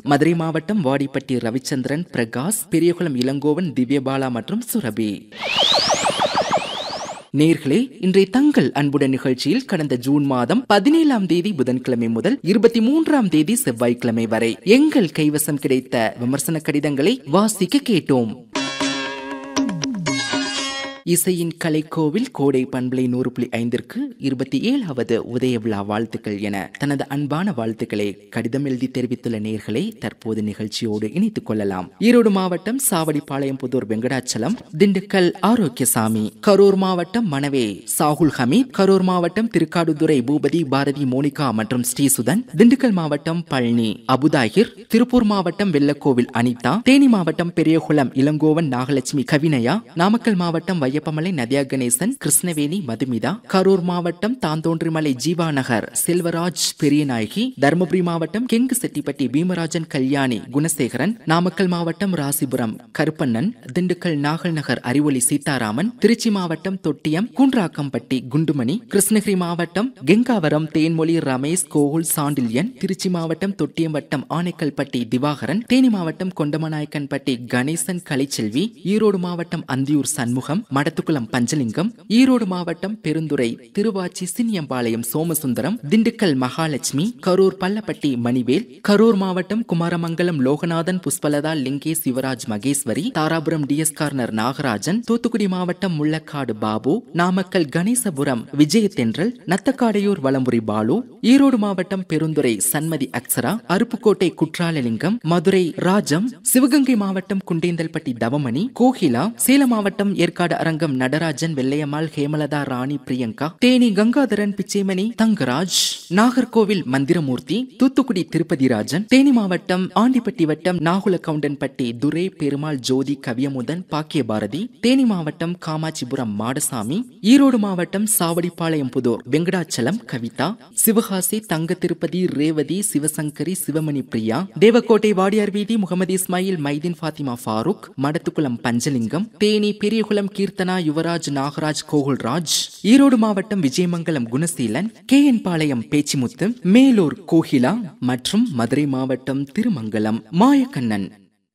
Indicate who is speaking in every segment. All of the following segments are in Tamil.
Speaker 1: மதுரை மாவட்டம் வாடிப்பட்டி ரவிச்சந்திரன் பிரகாஷ் பெரியகுளம் இளங்கோவன் திவ்யபாலா மற்றும் சுரபி நேர்களே இன்றைய தங்கள் அன்புடன் நிகழ்ச்சியில் கடந்த ஜூன் மாதம் பதினேழாம் தேதி புதன்கிழமை முதல் இருபத்தி மூன்றாம் தேதி செவ்வாய்க்கிழமை வரை எங்கள் கைவசம் கிடைத்த விமர்சன கடிதங்களை வாசிக்க கேட்டோம் இசையின் கலைக்கோவில் கோடை பண்பலை நூறு புள்ளி ஐந்திற்கு இருபத்தி ஏழாவது உதய விழா வாழ்த்துக்கள் என தனது அன்பான வாழ்த்துக்களை கடிதம் எழுதி தெரிவித்துள்ள நேர்களை தற்போது நிகழ்ச்சியோடு இணைத்துக் கொள்ளலாம் ஈரோடு மாவட்டம் சாவடிப்பாளையம் புதூர் வெங்கடாச்சலம் திண்டுக்கல் ஆரோக்கியசாமி கரூர் மாவட்டம் மணவே சாகுல் ஹமீத் கரூர் மாவட்டம் திருக்காடுதுறை பூபதி பாரதி மோனிகா மற்றும் ஸ்ரீசுதன் திண்டுக்கல் மாவட்டம் பழனி அபுதாகிர் திருப்பூர் மாவட்டம் வெள்ளக்கோவில் அனிதா தேனி மாவட்டம் பெரியகுளம் இளங்கோவன் நாகலட்சுமி கவினயா நாமக்கல் மாவட்டம் வையப்பமலை நதியா கணேசன் கிருஷ்ணவேணி மதுமிதா கரூர் மாவட்டம் தாந்தோன்றிமலை ஜீவா நகர் செல்வராஜ் பெரியநாயகி தருமபுரி மாவட்டம் கெங்கு செட்டிப்பட்டி பீமராஜன் கல்யாணி குணசேகரன் நாமக்கல் மாவட்டம் ராசிபுரம் கருப்பண்ணன் திண்டுக்கல் நாகல் நகர் அறிவொளி சீதாராமன் திருச்சி மாவட்டம் தொட்டியம் குன்றாக்கம்பட்டி குண்டுமணி கிருஷ்ணகிரி மாவட்டம் கெங்காவரம் தேன்மொழி ரமேஷ் கோகுல் சாண்டில்யன் திருச்சி மாவட்டம் தொட்டியம் வட்டம் ஆனைக்கல்பட்டி திவாகரன் தேனி மாவட்டம் கொண்டமநாயக்கன்பட்டி கணேசன் கலைச்செல்வி ஈரோடு மாவட்டம் அந்தியூர் சண்முகம் மடத்துக்குளம் பஞ்சலிங்கம் ஈரோடு மாவட்டம் பெருந்துறை திருவாச்சி சின்னியம்பாளையம் சோமசுந்தரம் திண்டுக்கல் மகாலட்சுமி கரூர் பள்ளப்பட்டி மணிவேல் கரூர் மாவட்டம் குமாரமங்கலம் லோகநாதன் புஷ்பலதா லிங்கேஷ் சிவராஜ் மகேஸ்வரி தாராபுரம் டிஎஸ் கார்னர் நாகராஜன் தூத்துக்குடி மாவட்டம் முள்ளக்காடு பாபு நாமக்கல் கணேசபுரம் விஜய தென்றல் நத்தக்காடையூர் வலம்புரி பாலு ஈரோடு மாவட்டம் பெருந்துறை சன்மதி அக்ஸரா அருப்புக்கோட்டை குற்றாலலிங்கம் மதுரை ராஜம் சிவகங்கை மாவட்டம் குண்டேந்தல்பட்டி தவமணி கோகிலா சேலம் மாவட்டம் ஏற்காடு அரங்கம் நடராஜன் வெள்ளையம்மாள் ஹேமலதா ராணி பிரியங்கா தேனி கங்காதரன் பிச்சைமணி தங்கராஜ் நாகர்கோவில் மந்திரமூர்த்தி தூத்துக்குடி திருப்பதி ராஜன் தேனி மாவட்டம் ஆண்டிப்பட்டி வட்டம் நாகுல கவுண்டன்பட்டி துரை பெருமாள் ஜோதி கவியமுதன் பாக்கியபாரதி தேனி மாவட்டம் காமாட்சிபுரம் மாடசாமி ஈரோடு மாவட்டம் சாவடிப்பாளையம் புதூர் வெங்கடாச்சலம் கவிதா சிவகாசி தங்க திருப்பதி ரேவதி சிவசங்கரி சிவமணி பிரியா தேவக்கோட்டை வாடியார் வீதி முகமது இஸ்மாயில் மைதீன் ஃபாத்திமா ஃபாரூக் மடத்துக்குளம் பஞ்சலிங்கம் தேனி பெரியகுளம் கீர்த்தனா யுவராஜ் நாகராஜ் கோகுல்ராஜ் ஈரோடு மாவட்டம் விஜயமங்கலம் குணசீலன் கே என் பாளையம் பேச்சிமுத்து மேலூர் கோகிலா மற்றும் மதுரை மாவட்டம் திருமங்கலம் மாயக்கண்ணன்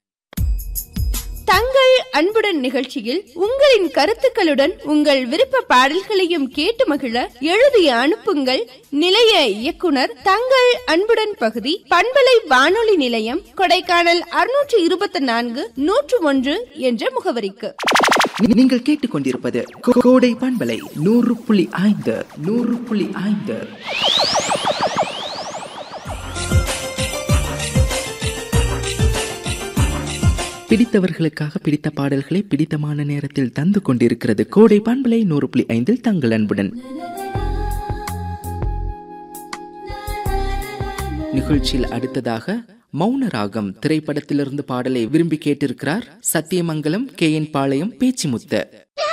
Speaker 2: தங்கள் அன்புடன் நிகழ்ச்சியில் உங்களின் கருத்துக்களுடன் உங்கள் விருப்ப பாடல்களையும் கேட்டு மகிழ எழுதி அனுப்புங்கள் நிலைய இயக்குனர் தங்கள் அன்புடன் பகுதி பண்பலை வானொலி நிலையம் கொடைக்கானல் அறுநூற்று இருபத்தி நான்கு நூற்று ஒன்று என்ற முகவரிக்கு
Speaker 1: நீங்கள் கேட்டுக்கொண்டிருப்பது கோ- கோடை பண்பலை நூறு புள்ளி ஐந்து நூறு புள்ளி ஐந்து பிடித்தவர்களுக்காக பிடித்த பாடல்களை பிடித்தமான நேரத்தில் தந்து கொண்டிருக்கிறது கோடை பண்பலை நூறு புள்ளி ஐந்தில் தங்கள் அன்புடன் நிகழ்ச்சியில் அடுத்ததாக மௌன ராகம் திரைப்படத்திலிருந்து பாடலை விரும்பி கேட்டிருக்கிறார் சத்தியமங்கலம் கே என் பாளையம் பேச்சிமுத்த